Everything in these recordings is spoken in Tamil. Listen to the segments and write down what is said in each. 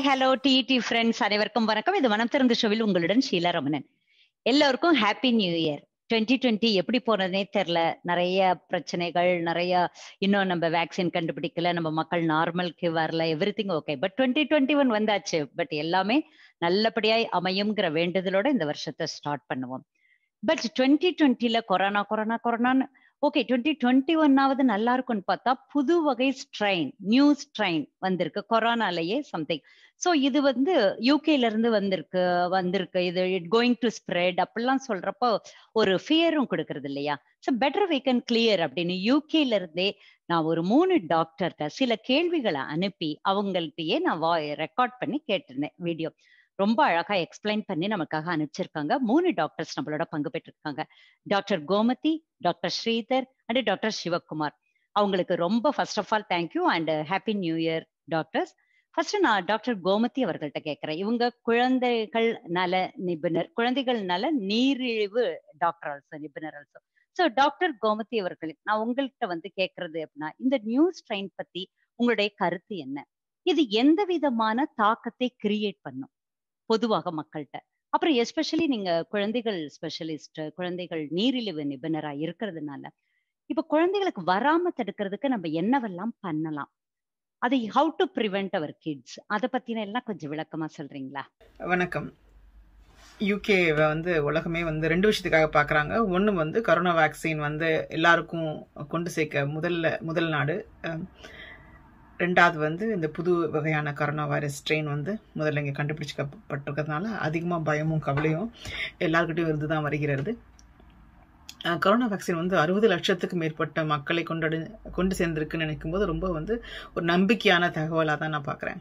ஹலோ டிடி ஃப்ரெண்ட்ஸ் அனைவருக்கும் வணக்கம் இது மனம் திறந்த ஷோவில் உங்களுடன் ஷீலா ரமணன் எல்லோருக்கும் happy new year twenty twenty எப்படி போனதுனே தெரில நிறைய பிரச்சனைகள் நிறைய இன்னும் நம்ம வேக்சின் கண்டுபிடிக்கல நம்ம மக்கள் நார்மலுக்கு வரல everything okay but twenty twenty one வந்தாச்சு பட் எல்லாமே நல்லபடியாய் அமையுங்கிற வேண்டுதலோட இந்த வருஷத்தை ஸ்டார்ட் பண்ணுவோம் பட் டுவெண்ட்டி டுவெண்ட்டில கொரோனா கொரோனா கொரோனான்னு ஓகே டுவெண்ட்டி டுவெண்ட்டி ஒன்னாவது நல்லா இருக்கும்னு பார்த்தா புது வகை ஸ்ட்ரெயின் நியூ ஸ்ட்ரெயின் வந்திருக்கு கொரோனாலேயே சம்திங் ஸோ இது வந்து யூகேல இருந்து வந்திருக்கு வந்திருக்கு இது இட் கோயிங் டு ஸ்ப்ரெட் அப்படிலாம் சொல்றப்போ ஒரு ஃபியரும் கொடுக்கறது இல்லையா so better we can clear அப்படின்னு யூகேல இருந்தே நான் ஒரு மூணு டாக்டர்கிட்ட சில கேள்விகளை அனுப்பி அவங்கள்ட்டயே நான் வா ரெக்கார்ட் பண்ணி கேட்டிருந்தேன் வீடியோ ரொம்ப அழகா எக்ஸ்பிளைன் பண்ணி நமக்காக அனுப்பிச்சிருக்காங்க மூணு டாக்டர்ஸ் நம்மளோட பங்கு பெற்றிருக்காங்க doctor Gomathi doctor Sridhar and doctor Sivakumar அவங்களுக்கு ரொம்ப first of all thank you and happy new year doctors first நான் டாக்டர் கோமதி அவர்கள்ட்ட கேட்கிறேன் இவங்க குழந்தைகள் நல நிபுணர் குழந்தைகள் நல நீரிழிவு டாக்டர் ஆல்சோ நிபுணர் ஆல்சோ ஸோ டாக்டர் கோமதி அவர்கள் நான் உங்கள்கிட்ட வந்து கேட்கறது அப்படின்னா இந்த நியூ ஸ்ட்ரெயின் பத்தி உங்களுடைய கருத்து என்ன இது எந்த விதமான தாக்கத்தை கிரியேட் பண்ணும் பொதுவாக மக்கள்கிட்ட அப்புறம் எஸ்பெஷலி நீங்க குழந்தைகள் ஸ்பெஷலிஸ்ட் குழந்தைகள் நீரிழிவு நிபுணரா இருக்கிறதுனால இப்ப குழந்தைகளுக்கு வராம தடுக்கிறதுக்கு நம்ம என்னவெல்லாம் பண்ணலாம் அதை how to prevent our kids அதை பத்தின எல்லாம் கொஞ்சம் விளக்கமா சொல்றீங்களா வணக்கம் யூகே வந்து உலகமே வந்து ரெண்டு விஷயத்துக்காக பார்க்குறாங்க ஒன்று வந்து கரோனா வேக்சின் வந்து எல்லாருக்கும் கொண்டு சேர்க்க முதல்ல முதல் நாடு ரெண்டாவது வந்து இந்த புது வகையான கரோனா வைரஸ் ஸ்ட்ரெயின் வந்து முதல்ல இங்கே கண்டுபிடிச்சிக்கப்பட்டிருக்கிறதுனால அதிகமாக பயமும் கவலையும் எல்லாருக்கிட்டையும் இருந்து தான் வருகிறது கரோனா வேக்சின் வந்து அறுபது லட்சத்துக்கு மேற்பட்ட மக்களை கொண்டு கொண்டு சேர்ந்திருக்குன்னு நினைக்கும் போது ரொம்ப வந்து ஒரு நம்பிக்கையான தகவலாக தான் நான் பார்க்குறேன்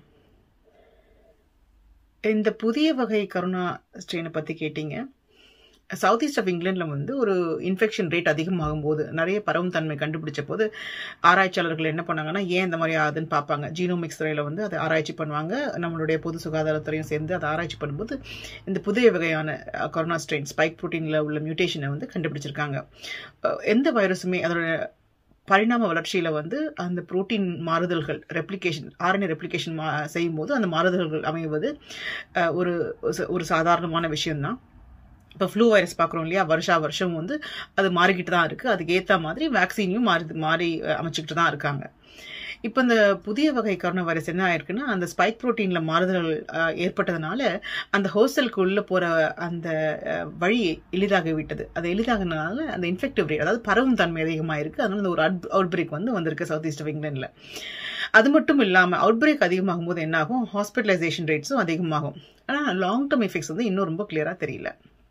இந்த புதிய வகை கரோனா ஸ்ட்ரெயினை பற்றி கேட்டீங்க சவுத் ஈஸ்ட் ஆஃப் இங்கிலாண்டில் வந்து ஒரு இன்ஃபெக்ஷன் ரேட் அதிகமாகும் போது நிறைய பரவும் தன்மை கண்டுபிடிச்ச போது ஆராய்ச்சியாளர்கள் என்ன பண்ணாங்கன்னா ஏன் இந்த மாதிரி ஆகுதுன்னு பார்ப்பாங்க ஜீனோமிக்ஸ் துறையில் வந்து அதை ஆராய்ச்சி பண்ணுவாங்க நம்மளுடைய பொது சுகாதாரத்துறையும் சேர்ந்து அதை ஆராய்ச்சி பண்ணும்போது இந்த புதிய வகையான கொரோனா ஸ்ட்ரெயின் ஸ்பைக் ப்ரோட்டீனில் உள்ள மியூட்டேஷனை வந்து கண்டுபிடிச்சிருக்காங்க எந்த வைரஸுமே அதோட பரிணாம வளர்ச்சியில் வந்து அந்த புரோட்டீன் மாறுதல்கள் ரெப்ளிகேஷன் ஆர்என்ஏ ரெப்ளிகேஷன் மா செய்யும் போது அந்த மாறுதல்கள் அமைவது ஒரு ஒரு சாதாரணமான விஷயம்தான் இப்போ ஃப்ளூ வைரஸ் பார்க்குறோம் இல்லையா வருஷா வருஷம் வந்து அது மாறிக்கிட்டு தான் இருக்குது அதுக்கு ஏற்ற மாதிரி வேக்சினையும் மாறி மாறி அமைச்சிக்கிட்டு தான் இருக்காங்க இப்போ இந்த புதிய வகை கரோனா வைரஸ் என்ன ஆயிருக்குன்னா அந்த ஸ்பைக் ப்ரோட்டீனில் மாறுதல்கள் ஏற்பட்டதுனால அந்த ஹோஸ்டலுக்குள்ளே போகிற அந்த வழி எளிதாகி விட்டது அது எளிதாகினால அந்த இன்ஃபெக்டிவ் ரேட் அதாவது பரவும் தன்மை அதிகமாக இருக்குது அதனால அந்த ஒரு அவுட் அவுட் பிரேக் வந்து வந்திருக்கு சவுத் ஈஸ்ட் ஆஃப் இங்கிலாண்டில் அது மட்டும் இல்லாமல் அவுட் பிரேக் அதிகமாகும் போது என்னாகும் ஹாஸ்பிட்டலைசேஷன் ரேட்ஸும் அதிகமாகும் ஆனால் லாங் டேர்ம் எஃபெக்ட்ஸ் வந்து இன்னும் ரொம்ப கிளியராக தெரியல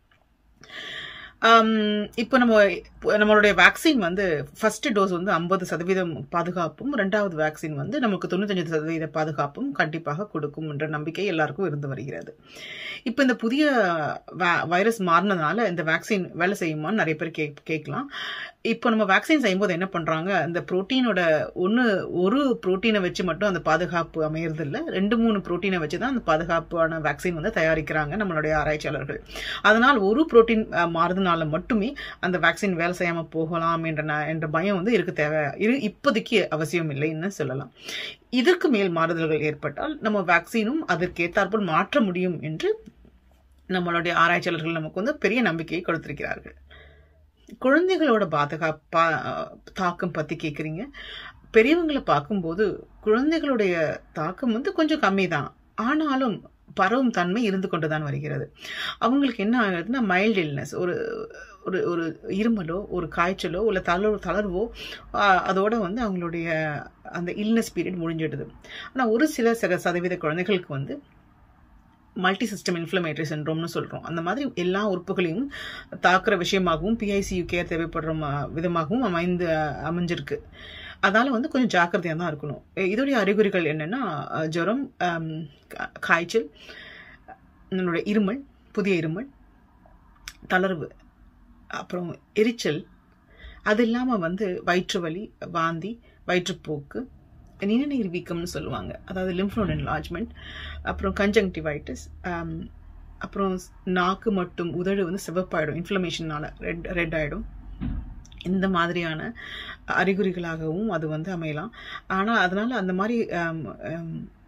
இப்போ நம்ம நம்மளுடைய வேக்சின் வந்து ஃபர்ஸ்ட் டோஸ் வந்து ஐம்பது சதவீதம் பாதுகாப்பும் ரெண்டாவது வேக்சின் வந்து நமக்கு தொண்ணூத்தஞ்சு சதவீத பாதுகாப்பும் கண்டிப்பாக கொடுக்கும் என்ற நம்பிக்கை எல்லாருக்கும் இருந்து வருகிறது இப்போ இந்த புதிய வைரஸ் மாறினதுனால இந்த வேக்சின் வேலை செய்யுமான்னு நிறைய பேர் கே கேட்கலாம் இப்போ நம்ம வேக்சின் செய்யும்போது என்ன பண்ணுறாங்க அந்த ப்ரோட்டீனோட ஒன்று ஒரு ப்ரோட்டீனை வச்சு மட்டும் அந்த பாதுகாப்பு அமையறது இல்லை ரெண்டு மூணு ப்ரோட்டீனை வச்சு தான் அந்த பாதுகாப்பான வேக்சின் வந்து தயாரிக்கிறாங்க நம்மளுடைய ஆராய்ச்சியாளர்கள் அதனால் ஒரு ப்ரோட்டீன் மாறுதுனால மட்டுமே அந்த வேக்சின் வேலை செய்யாமல் போகலாம் என்ற என்ற பயம் வந்து இருக்கு தேவை இரு இப்போதைக்கு அவசியம் இல்லைன்னு சொல்லலாம் இதற்கு மேல் மாறுதல்கள் ஏற்பட்டால் நம்ம வேக்சினும் அதற்கு ஏற்றாற்போல் மாற்ற முடியும் என்று நம்மளுடைய ஆராய்ச்சியாளர்கள் நமக்கு வந்து பெரிய நம்பிக்கையை கொடுத்திருக்கிறார்கள் குழந்தைகளோட பாதுகாப்பா தாக்கம் பற்றி கேட்குறீங்க பெரியவங்களை பார்க்கும்போது குழந்தைகளுடைய தாக்கம் வந்து கொஞ்சம் கம்மி தான் ஆனாலும் பரவும் தன்மை இருந்து கொண்டு தான் வருகிறது அவங்களுக்கு என்ன ஆகுதுன்னா மைல்டு இல்னஸ் ஒரு ஒரு ஒரு இருமலோ ஒரு காய்ச்சலோ இல்லை தளர்வு தளர்வோ அதோட வந்து அவங்களுடைய அந்த இல்னஸ் பீரியட் முடிஞ்சிடுது ஆனால் ஒரு சில சில சதவீத குழந்தைகளுக்கு வந்து மல்டி சிஸ்டம் இன்ஃப்ளமேட்டரி சின்ரோம்னு சொல்கிறோம் அந்த மாதிரி எல்லா உறுப்புகளையும் தாக்குற விஷயமாகவும் பிஐசியு கேர் தேவைப்படுற விதமாகவும் அமைந்து அமைஞ்சிருக்கு அதனால் வந்து கொஞ்சம் ஜாக்கிரதையாக தான் இருக்கணும் இதோடைய அறிகுறிகள் என்னென்னா ஜுரம் காய்ச்சல் நம்மளுடைய இருமல் புதிய இருமல் தளர்வு அப்புறம் எரிச்சல் அது இல்லாமல் வந்து வயிற்று வலி வாந்தி வயிற்றுப்போக்கு நிணநீர் வீக்கம்னு சொல்லுவாங்க அதாவது லிம்ஃபோன் என்லார்ஜ்மெண்ட் அப்புறம் கன்ஜங்டிவைட்டிஸ் அப்புறம் நாக்கு மட்டும் உதடு வந்து சிவப்பாயிடும் இன்ஃப்ளமேஷனால ரெட் ரெட் ஆகிடும் இந்த மாதிரியான அறிகுறிகளாகவும் அது வந்து அமையலாம் ஆனால் அதனால் அந்த மாதிரி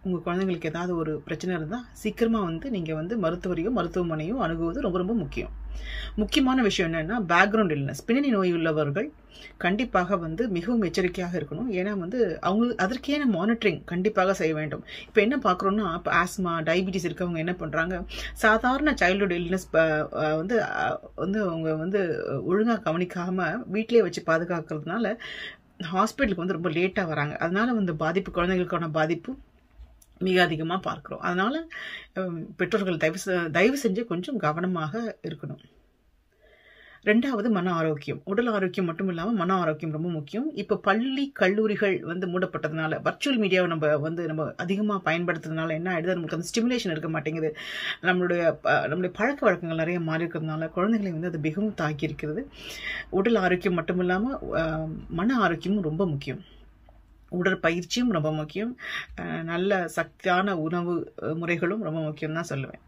உங்கள் குழந்தைங்களுக்கு ஏதாவது ஒரு பிரச்சனை இருந்தால் சீக்கிரமாக வந்து நீங்கள் வந்து மருத்துவரையோ மருத்துவமனையோ அணுகுவது ரொம்ப ரொம்ப முக்கியம் முக்கியமான விஷயம் என்னென்னா பேக்ரவுண்ட் இல்னஸ் பின்னணி நோய் உள்ளவர்கள் கண்டிப்பாக வந்து மிகவும் எச்சரிக்கையாக இருக்கணும் ஏன்னா வந்து அவங்க அதற்கேன மானிட்டரிங் கண்டிப்பாக செய்ய வேண்டும் இப்போ என்ன பார்க்குறோன்னா இப்போ ஆஸ்மா டயபிட்டிஸ் இருக்கவங்க என்ன பண்ணுறாங்க சாதாரண சைல்டுஹுட் இல்னஸ் வந்து வந்து அவங்க வந்து ஒழுங்காக கவனிக்காமல் வீட்டிலே வச்சு பாதுகாக்கிறதுனால ஹாஸ்பிட்டலுக்கு வந்து ரொம்ப லேட்டாக வராங்க அதனால வந்து பாதிப்பு குழந்தைங்களுக்கான பாதிப்பு மிக அதிகமாக பார்க்குறோம் அதனால் பெற்றோர்கள் தயவு தயவு செஞ்சு கொஞ்சம் கவனமாக இருக்கணும் ரெண்டாவது மன ஆரோக்கியம் உடல் ஆரோக்கியம் மட்டும் இல்லாமல் மன ஆரோக்கியம் ரொம்ப முக்கியம் இப்போ பள்ளி கல்லூரிகள் வந்து மூடப்பட்டதுனால வர்ச்சுவல் மீடியாவை நம்ம வந்து நம்ம அதிகமாக பயன்படுத்துறதுனால என்ன ஆயிடுது நமக்கு அந்த ஸ்டிமுலேஷன் இருக்க மாட்டேங்குது நம்மளுடைய நம்மளுடைய பழக்க வழக்கங்கள் நிறைய மாறி இருக்கிறதுனால குழந்தைகளை வந்து அது மிகவும் தாக்கி இருக்கிறது உடல் ஆரோக்கியம் மட்டும் இல்லாமல் மன ஆரோக்கியமும் ரொம்ப முக்கியம் உடற்பயிற்சியும் ரொம்ப முக்கியம் நல்ல சக்தியான உணவு முறைகளும் ரொம்ப முக்கியம் தான் சொல்லுவேன்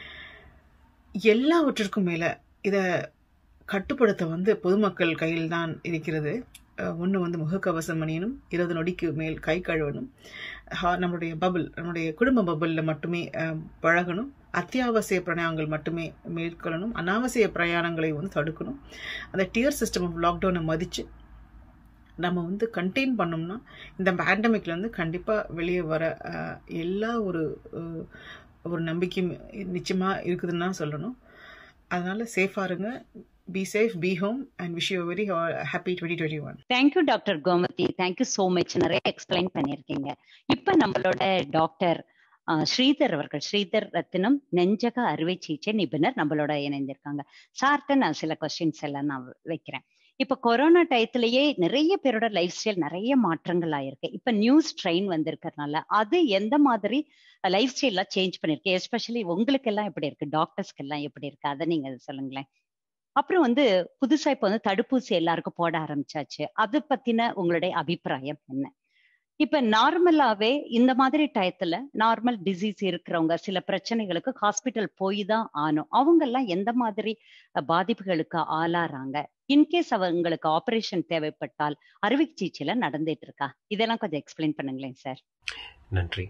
எல்லாவற்றிற்கும் மேலே இதை கட்டுப்படுத்த வந்து பொதுமக்கள் கையில் தான் இருக்கிறது ஒன்று வந்து முகக்கவசம் அணியணும் இருபது நொடிக்கு மேல் கை கழுவணும் நம்மளுடைய பபுள் நம்மளுடைய குடும்ப பபுளில் மட்டுமே பழகணும் அத்தியாவசிய பிரயாணங்கள் மட்டுமே மேற்கொள்ளணும் அனாவசிய பிரயாணங்களை வந்து தடுக்கணும் அந்த டியர் சிஸ்டம் ஆஃப் லாக்டவுனை மதித்து நம்ம வந்து கண்டெயின் பண்ணோம்னா இந்த பேண்டமிக்லேருந்து கண்டிப்பாக வெளியே வர எல்லா ஒரு ஒரு நம்பிக்கையும் நிச்சயமாக இருக்குதுன்னு தான் சொல்லணும் அதனால் சேஃபாக இருங்க be safe be home and wish you very happy twenty twenty one thank you doctor Gomathi thank you so much நிறைய எக்ஸ்பிளைன் பண்ணியிருக்கீங்க இப்போ நம்மளோட டாக்டர் ஸ்ரீதர் அவர்கள் ஸ்ரீதர் ரத்தினம் நெஞ்சக அறுவை சிகிச்சை நிபுணர் நம்மளோட இணைந்திருக்காங்க சார்ட்ட நான் சில கொஸ்டின்ஸ் எல்லாம் நான் வைக்கிறேன் இப்ப கொரோனா டயத்திலேயே நிறைய பேரோட லைஃப் ஸ்டைல் நிறைய மாற்றங்கள் ஆயிருக்கு இப்ப நியூஸ் ட்ரெயின் வந்திருக்கிறதுனால அது எந்த மாதிரி லைஃப் ஸ்டைல்லாம் சேஞ்ச் பண்ணிருக்கு எஸ்பெஷலி உங்களுக்கு எல்லாம் எப்படி இருக்கு டாக்டர்ஸ்க்கு எல்லாம் எப்படி இருக்கு அதை நீங்க சொல்லுங்களேன் அப்புறம் வந்து புதுசா இப்ப வந்து தடுப்பூசி எல்லாருக்கும் போட ஆரம்பிச்சாச்சு அது பத்தின உங்களுடைய அபிப்பிராயம் என்ன இப்ப நார்மலாவே இந்த மாதிரி டயத்துல நார்மல் டிசீஸ் இருக்கிறவங்க சில பிரச்சனைகளுக்கு ஹாஸ்பிட்டல் போய் தான் ஆனும் அவங்க எல்லாம் எந்த மாதிரி பாதிப்புகளுக்கு ஆளாறாங்க இன்கேஸ் அவங்களுக்கு ஆபரேஷன் தேவைப்பட்டால் அறுவை சிகிச்சையில நடந்துட்டு இருக்கா இதெல்லாம் கொஞ்சம் எக்ஸ்பிளைன் பண்ணுங்களேன் சார் நன்றி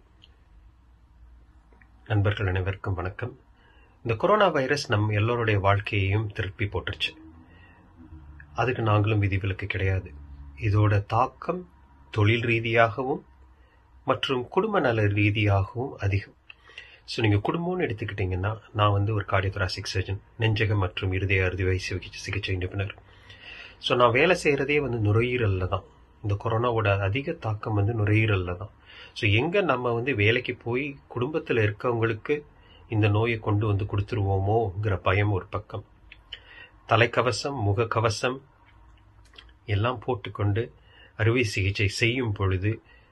நண்பர்கள் அனைவருக்கும் வணக்கம் இந்த கொரோனா வைரஸ் நம் எல்லோருடைய வாழ்க்கையையும் திருப்பி போட்டுருச்சு அதுக்கு நாங்களும் விதிவிலக்கு கிடையாது இதோட தாக்கம் தொழில் ரீதியாகவும் மற்றும் குடும்ப நல ரீதியாகவும் அதிகம் ஸோ நீங்கள் குடும்பம்னு எடுத்துக்கிட்டிங்கன்னா நான் வந்து ஒரு கார்டியோதராசிக் சர்ஜன் நெஞ்சகம் மற்றும் இருதய அறுவை சிகிச்சை சிகிச்சை நிபுணர் ஸோ நான் வேலை செய்கிறதே வந்து நுரையீரலில் தான் இந்த கொரோனாவோட அதிக தாக்கம் வந்து நுரையீரலில் தான் ஸோ எங்கே நம்ம வந்து வேலைக்கு போய் குடும்பத்தில் இருக்கவங்களுக்கு இந்த நோயை கொண்டு வந்து கொடுத்துருவோமோங்கிற பயம் ஒரு பக்கம் தலைக்கவசம் முகக்கவசம் எல்லாம் போட்டுக்கொண்டு அறுவை சிகிச்சை செய்யும் பொழுது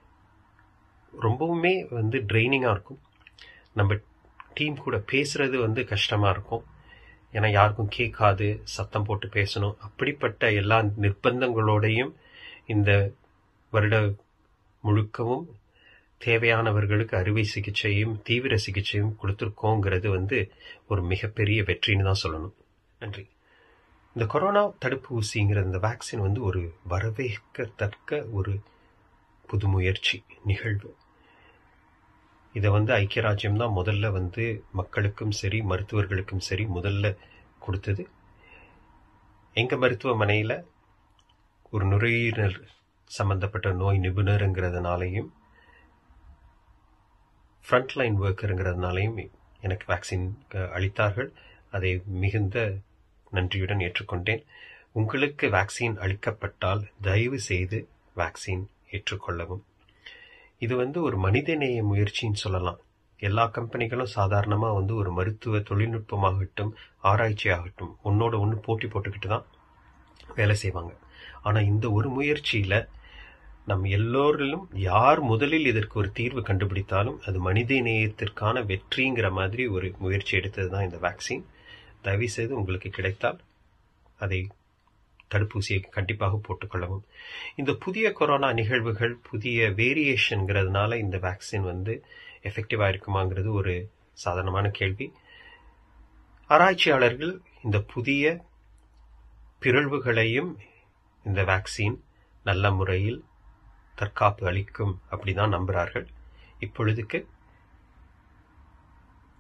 ரொம்பவுமே வந்து ட்ரைனிங்காக இருக்கும் நம்ம டீம் கூட பேசுறது வந்து கஷ்டமாக இருக்கும் ஏன்னா யாருக்கும் கேட்காது சத்தம் போட்டு பேசணும் அப்படிப்பட்ட எல்லா நிர்பந்தங்களோடையும் இந்த வருட முழுக்கவும் தேவையானவர்களுக்கு அறுவை சிகிச்சையும் தீவிர சிகிச்சையும் கொடுத்துருக்கோங்கிறது வந்து ஒரு மிகப்பெரிய வெற்றின்னு தான் சொல்லணும் நன்றி இந்த கொரோனா தடுப்பூசிங்கிற இந்த வேக்சின் வந்து ஒரு வரவேற்கத்தக்க ஒரு புது முயற்சி நிகழ்வு இதை வந்து ஐக்கிய ராஜ்யம் தான் முதல்ல வந்து மக்களுக்கும் சரி மருத்துவர்களுக்கும் சரி முதல்ல கொடுத்தது எங்கள் மருத்துவமனையில் ஒரு நுரையீரல் சம்பந்தப்பட்ட நோய் நிபுணருங்கிறதுனாலையும் ஃப்ரண்ட்லைன் ஒர்க்கருங்கிறதுனாலையும் எனக்கு வேக்சின் அளித்தார்கள் அதை மிகுந்த நன்றியுடன் ஏற்றுக்கொண்டேன் உங்களுக்கு வேக்சின் அளிக்கப்பட்டால் தயவு செய்து வேக்சின் ஏற்றுக்கொள்ளவும் இது வந்து ஒரு மனிதநேய முயற்சின்னு சொல்லலாம் எல்லா கம்பெனிகளும் சாதாரணமாக வந்து ஒரு மருத்துவ தொழில்நுட்பமாகட்டும் ஆராய்ச்சி ஆகட்டும் ஒன்னோட ஒன்று போட்டி போட்டுக்கிட்டு தான் வேலை செய்வாங்க ஆனால் இந்த ஒரு முயற்சியில் நம் எல்லோரிலும் யார் முதலில் இதற்கு ஒரு தீர்வு கண்டுபிடித்தாலும் அது மனித நேயத்திற்கான வெற்றிங்கிற மாதிரி ஒரு முயற்சி எடுத்தது தான் இந்த வேக்சின் தயவு செய்து உங்களுக்கு கிடைத்தால் அதை தடுப்பூசியை கண்டிப்பாக போட்டுக்கொள்ளவும் இந்த புதிய கொரோனா நிகழ்வுகள் புதிய வேரியேஷன்ங்கிறதுனால இந்த வேக்சின் வந்து எஃபெக்டிவாக இருக்குமாங்கிறது ஒரு சாதாரணமான கேள்வி ஆராய்ச்சியாளர்கள் இந்த புதிய பிறழ்வுகளையும் இந்த வேக்சின் நல்ல முறையில் தற்காப்பு அளிக்கும் அப்படிதான் நம்புகிறார்கள் இப்பொழுதுக்கு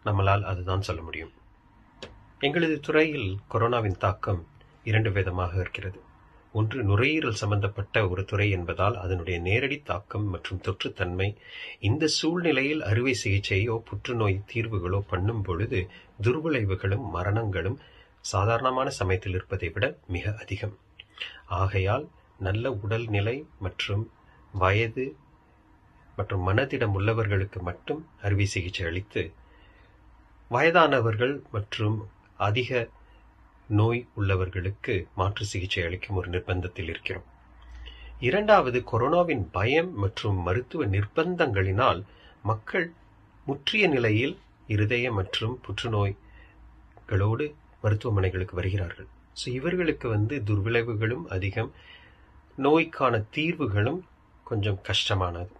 நம்மளால் அதுதான் சொல்ல முடியும் எங்களது துறையில் கொரோனாவின் தாக்கம் இரண்டு விதமாக இருக்கிறது ஒன்று நுரையீரல் சம்பந்தப்பட்ட ஒரு துறை என்பதால் அதனுடைய நேரடி தாக்கம் மற்றும் தொற்றுத்தன்மை இந்த சூழ்நிலையில் அறுவை சிகிச்சையோ புற்றுநோய் தீர்வுகளோ பண்ணும் பொழுது துர்விளைவுகளும் மரணங்களும் சாதாரணமான சமயத்தில் இருப்பதை விட மிக அதிகம் ஆகையால் நல்ல உடல்நிலை மற்றும் வயது மற்றும் மனதிடம் உள்ளவர்களுக்கு மட்டும் அறுவை சிகிச்சை அளித்து வயதானவர்கள் மற்றும் அதிக நோய் உள்ளவர்களுக்கு மாற்று சிகிச்சை அளிக்கும் ஒரு நிர்பந்தத்தில் இருக்கிறோம் இரண்டாவது கொரோனாவின் பயம் மற்றும் மருத்துவ நிர்பந்தங்களினால் மக்கள் முற்றிய நிலையில் இருதய மற்றும் புற்றுநோய்களோடு மருத்துவமனைகளுக்கு வருகிறார்கள் ஸோ இவர்களுக்கு வந்து துர்விளைவுகளும் அதிகம் நோய்க்கான தீர்வுகளும் கொஞ்சம் கஷ்டமானது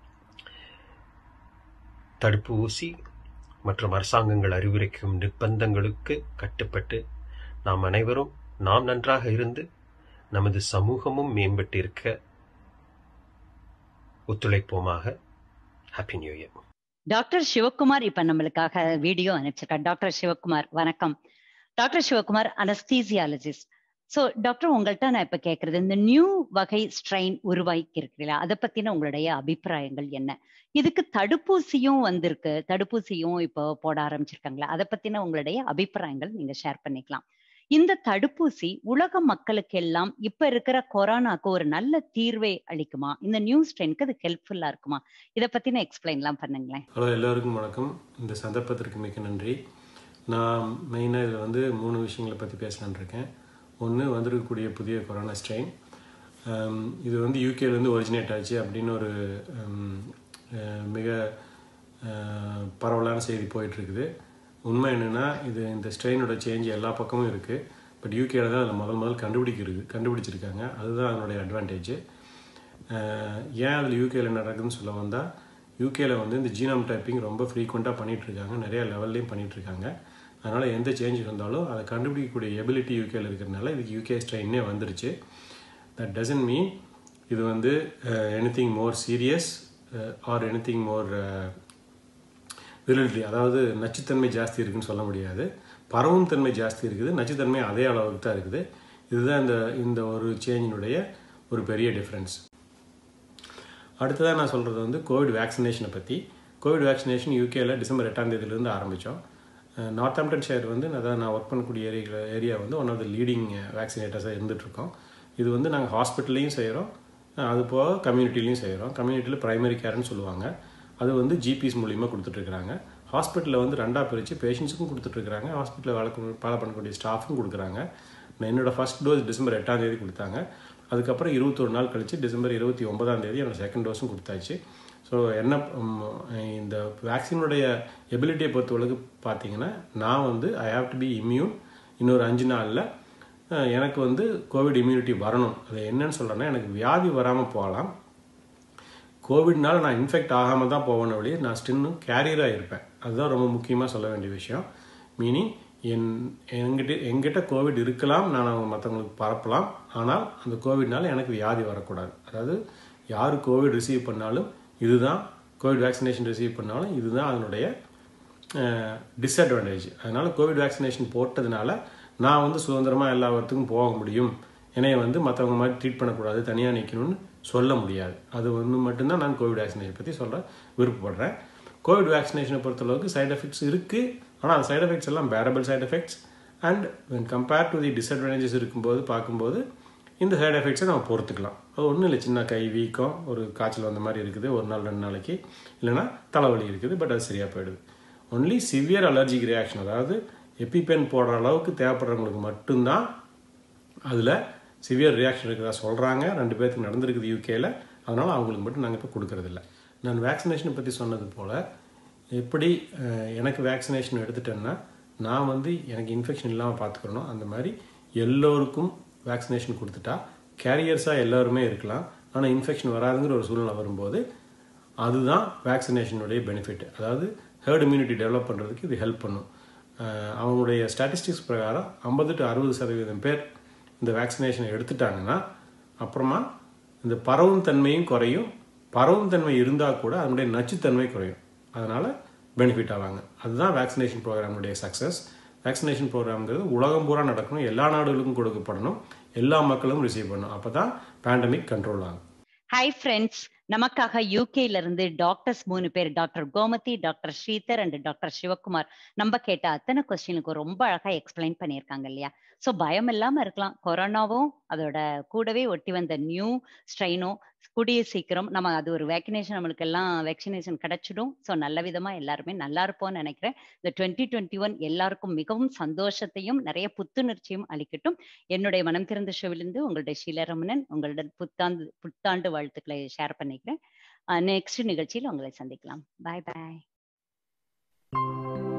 தடுப்பு ஊசி மற்றும் அரசாங்கங்கள் அறிவுரைக்கும் நிர்பந்தங்களுக்கு கட்டுப்பட்டு நாம் அனைவரும் நாம் நன்றாக இருந்து நமது சமூகமும் மேம்பட்டிருக்க ஒத்துழைப்போமாக happy new year doctor Sivakumar இப்ப நம்மளுக்காக வீடியோ அனுப்பிச்சிருக்கார் டாக்டர் சிவகுமார் வணக்கம் doctor Sivakumar anaesthesiologist so doctor உங்கள்கிட்ட நான் இப்ப கேக்குறது இந்த நியூ வகை ஸ்ட்ரெயின் உருவாக்கி இருக்கிறீங்களா அதை பத்தின உங்களுடைய அபிப்பிராயங்கள் என்ன இதுக்கு தடுப்பூசியும் வந்திருக்கு தடுப்பூசியும் இப்போ போட ஆரம்பிச்சிருக்காங்களா அதை பத்தின உங்களுடைய அபிப்பிராயங்கள் நீங்க ஷேர் பண்ணிக்கலாம் இந்த தடுப்பூசி உலக மக்களுக்கு எல்லாம் இப்ப இருக்கிற கொரோனாக்கு ஒரு நல்ல தீர்வை அளிக்குமா இந்த நியூ ஸ்ட்ரெயினுக்கு அது ஹெல்ப்ஃபுல்லா இருக்குமா இதை பத்தின எக்ஸ்பிளைன்லாம் பண்ணுங்களேன் ஹலோ எல்லோருக்கும் வணக்கம் இந்த சந்தர்ப்பத்திற்கு மிக்க நன்றி நான் மெயினாக இதில் வந்து மூணு விஷயங்களை பற்றி பேசலான் இருக்கேன் ஒன்று வந்திருக்கக்கூடிய புதிய கொரோனா ஸ்ட்ரெயின் இது வந்து யூகேலேருந்து ஒரிஜினேட் ஆச்சு அப்படின்னு ஒரு மிக பரவலான செய்தி போயிட்டுருக்குது உண்மை என்னென்னா இது இந்த ஸ்ட்ரெயினோட சேஞ்ச் எல்லா பக்கமும் இருக்குது பட் யூகேல தான் அதில் முதல் முதல் கண்டுபிடிக்கிறது கண்டுபிடிச்சிருக்காங்க அதுதான் அதனுடைய அட்வான்டேஜ் ஏன் அதில் யூகேல நடக்குதுன்னு சொல்ல வந்தால் யூகேல வந்து இந்த ஜீனம் டைப்பிங் ரொம்ப ஃப்ரீக்வெண்ட்டாக பண்ணிகிட்ருக்காங்க நிறைய லெவல்லையும் பண்ணிகிட்ருக்காங்க அதனால் எந்த சேஞ்ச் இருந்தாலும் அதை கண்டுபிடிக்கக்கூடிய எபிலிட்டி யூகேல இருக்கிறனால இதுக்கு யூகே ஸ்ட்ரெயினே வந்துருச்சு தட் டசன்ட் மீன் இது வந்து anything more serious or anything more virality அதாவது நச்சுத்தன்மை ஜாஸ்தி இருக்குன்னு சொல்ல முடியாது பரவும் தன்மை ஜாஸ்தி இருக்குது நச்சுத்தன்மை அதே அளவுக்கு தான் இருக்குது இதுதான் இந்த இந்த ஒரு சேஞ்சினுடைய ஒரு பெரிய டிஃப்ரென்ஸ் அடுத்ததாக நான் சொல்கிறது வந்து கோவிட் வேக்சினேஷனை பற்றி கோவிட் வேக்சினேஷன் யூகேல டிசம்பர் எட்டாம் தேதியிலேருந்து ஆரம்பித்தோம் நார்த் ஆம்டன் ஷேர் வந்து அதான் நான் ஒர்க் பண்ணக்கூடிய ஏரியா ஏரியா வந்து ஒன் ஆஃப் த லீடிங் வேக்சினேட்டர்ஸாக இருந்துகிட்ருக்கோம் இது வந்து நாங்கள் ஹாஸ்பிட்டல்லையும் செய்கிறோம் அது போக கம்யூனிட்டிலையும் செய்கிறோம் கம்யூனிட்டியில் ப்ரைமரி கேர்னு சொல்லுவாங்க அது வந்து ஜிபிஸ் மூலியமாக கொடுத்துட்ருக்குறாங்க ஹாஸ்பிட்டலில் வந்து ரெண்டாக பிரித்து பேஷண்ட்ஸுக்கும் கொடுத்துட்ருக்குறாங்க ஹாஸ்பிட்டலில் வேலை ஃபாலோ பண்ணக்கூடிய ஸ்டாஃபும் கொடுக்குறாங்க என்னோடய ஃபஸ்ட் டோஸ் டிசம்பர் எட்டாம் தேதி கொடுத்தாங்க அதுக்கப்புறம் இருபத்தொரு நாள் கழித்து டிசம்பர் இருபத்தி ஒன்பதாம் தேதி என்னோடய செகண்ட் டோஸும் கொடுத்தாச்சு ஸோ என்ன இந்த வேக்சினுடைய எபிலிட்டியை பொறுத்தவரைக்கும் பார்த்தீங்கன்னா நான் வந்து I have to be immune இன்னொரு அஞ்சு நாளில் எனக்கு வந்து கோவிட் இம்யூனிட்டி வரணும் அது என்னன்னு சொல்கிறேன்னா எனக்கு வியாதி வராமல் போகலாம் கோவிட்னால நான் இன்ஃபெக்ட் ஆகாமல் தான் போவேன் வழி நான் ஸ்டின்னும் கேரியராக இருப்பேன் அதுதான் ரொம்ப முக்கியமாக சொல்ல வேண்டிய விஷயம் மீனிங் என் என்கிட்ட எங்கிட்ட கோவிட் இருக்கலாம் நான் அவங்க மற்றவங்களுக்கு பரப்பலாம் ஆனால் அந்த கோவிட்னால எனக்கு வியாதி வரக்கூடாது அதாவது யார் கோவிட் ரிசீவ் பண்ணாலும் இதுதான் கோவிட் வேக்சினேஷன் ரிசீவ் பண்ணாலும் இதுதான் அதனுடைய டிஸ்அட்வான்டேஜ் அதனால் கோவிட் வேக்சினேஷன் போட்டதுனால நான் வந்து சுதந்திரமாக எல்லா இடத்துக்கும் போக முடியும் என்னைய வந்து மற்றவங்க மாதிரி ட்ரீட் பண்ணக்கூடாது தனியாக நிற்கணும்னு சொல்ல முடியாது அது ஒன்று மட்டும்தான் நான் கோவிட் வேக்சினேஷன் பற்றி சொல்ல விருப்பப்படுறேன் கோவிட் வேக்சினேஷனை பொறுத்தளவுக்கு சைட் எஃபெக்ட்ஸ் இருக்குது ஆனால் அந்த சைட் எஃபெக்ட்ஸ் எல்லாம் bearable side effects and when compare to the disadvantages இருக்கும்போது பார்க்கும்போது இந்த சைட் எஃபெக்ட்ஸை நம்ம பொறுத்துக்கலாம் அது ஒன்றும் இல்லை சின்ன கை வீக்கம் ஒரு காய்ச்சல் வந்த மாதிரி இருக்குது ஒரு நாள் ரெண்டு நாளைக்கு இல்லைனா தலைவலி இருக்குது பட் அது சரியாக போயிடுது ஒன்லி சிவியர் அலர்ஜிக் ரியாக்ஷன் அதாவது எப்பிபென் போடுற அளவுக்கு தேவைப்படுறவங்களுக்கு மட்டும்தான் அதில் சிவியர் ரியாக்ஷன் இருக்கிறதா சொல்கிறாங்க ரெண்டு பேருக்கு நடந்திருக்குது யூகேல அதனால் அவங்களுக்கு மட்டும் நாங்கள் இப்போ கொடுக்கறதில்ல நான் வேக்சினேஷனை பற்றி சொன்னது போல் எப்படி எனக்கு வேக்சினேஷன் எடுத்துட்டேன்னா நான் வந்து எனக்கு இன்ஃபெக்ஷன் இல்லாமல் பார்த்துக்கிறணும் அந்த மாதிரி எல்லோருக்கும் வேக்சினேஷன் கொடுத்துட்டா கேரியர்ஸாக எல்லோருமே இருக்கலாம் ஆனால் இன்ஃபெக்ஷன் வராதுங்கிற ஒரு சூழ்நிலை வரும்போது அதுதான் வேக்சினேஷனுடைய பெனிஃபிட் அதாவது ஹேர்ட் இம்யூனிட்டி டெவலப் பண்ணுறதுக்கு இது ஹெல்ப் பண்ணும் அவங்களுடைய ஸ்டாட்டிஸ்டிக்ஸ் பிரகாரம் ஐம்பது டு அறுபது சதவீதம் பேர் இந்த வேக்சினேஷனை எடுத்துட்டாங்கன்னா அப்புறமா இந்த பரவும் தன்மையும் குறையும் பரவும் தன்மை இருந்தால் கூட அதனுடைய நச்சுத்தன்மை குறையும் அதனால் பெனிஃபிட் ஆவாங்க அதுதான் வேக்சினேஷன் ப்ரோக்ராமுடைய சக்ஸஸ் வேக்சினேஷன் ப்ரோக்ராம்ங்கிறது உலகம் பூரா நடக்கணும் எல்லா நாடுகளுக்கும் கொடுக்கப்படணும் எல்லா மக்களும் ரிசீவ் பண்ணணும் அப்போ தான் பேண்டமிக் கண்ட்ரோல் ஆகும் ஹாய் ஃப்ரெண்ட்ஸ் நமக்காக யூகேல இருந்து டாக்டர்ஸ் மூணு பேர் doctor Gomathi doctor Sridhar and doctor Sivakumar நம்ம கேட்ட அத்தனை கொஸ்டினுக்கு ரொம்ப அழகா எக்ஸ்பிளைன் பண்ணியிருக்காங்க இல்லையா ஸோ பயம் இல்லாம இருக்கலாம் கொரோனாவும் அதோட கூடவே ஒட்டி வந்த நியூ ஸ்ட்ரெயினும் கூடிய சீக்கிரம் நம்ம அது ஒரு வேக்சினேஷன் நம்மளுக்கு எல்லாம் வேக்சினேஷன் கிடைச்சிடும் ஸோ நல்ல விதமா எல்லாருமே நல்லா இருப்போம்னு நினைக்கிறேன் இந்த டுவெண்ட்டி டுவெண்ட்டி ஒன் எல்லாருக்கும் மிகவும் சந்தோஷத்தையும் நிறைய புத்துணர்ச்சியும் அளிக்கட்டும் என்னுடைய மனம் திறந்த ஷோவிலிருந்து உங்களுடைய ஷீலரமணன் உங்களுடன் புத்தாண்டு புத்தாண்டு வாழ்த்துக்களை ஷேர் பண்ணிக்கிறேன் நெக்ஸ்ட் நிகழ்ச்சியில் உங்களை சந்திக்கலாம் பாய் பாய்